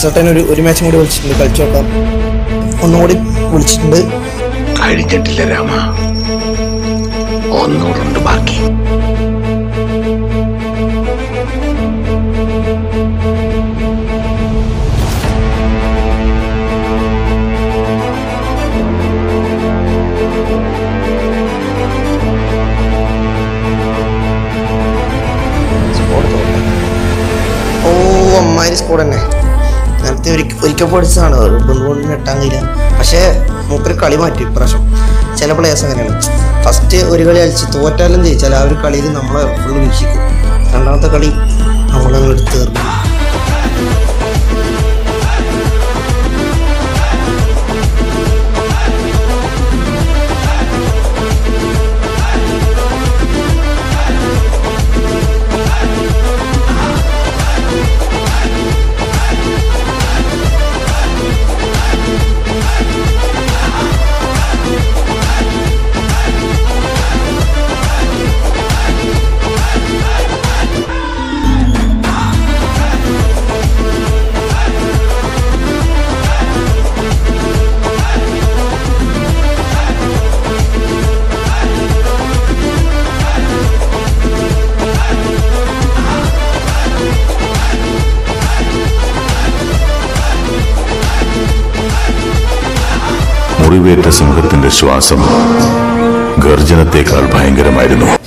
നസട്ടൻ ഒരു ഒരു മാച്ചും കൂടി വിളിച്ചിട്ടുണ്ട് കളിച്ചു നോക്കാം ഒന്നുകൂടി വിളിച്ചിട്ടുണ്ട് കഴിഞ്ഞിട്ടില്ല രാമ ഒന്നുകൂടുണ്ട് ബാക്കി ഓ അമ്മാതിരി സ്കോഡ് തന്നെ നേരത്തെ ഒരിക്കൽ ഒരിക്കൽ പഠിച്ചതാണ് ബന്ധുകൊണ്ട് എട്ടാൻ കഴിയില്ല പക്ഷേ മൂപ്പര് കളി മാറ്റി ഇപ്രാവശ്യം ചില പ്ലേയേഴ്സ് അങ്ങനെയാണ് ഫസ്റ്റ് ഒരു കളി കളിച്ച് തോറ്റാലും ജയിച്ചാൽ ആ ഒരു കളിയിൽ നമ്മളെ ഫുള്ള് വീക്ഷിക്കും രണ്ടാമത്തെ കളി നമ്മളങ്ങ് എടുത്ത് തീർക്കും മുറിവേറ്റ സിംഹത്തിന്റെ ശ്വാസം ഗർജനത്തേക്കാൾ ഭയങ്കരമായിരുന്നു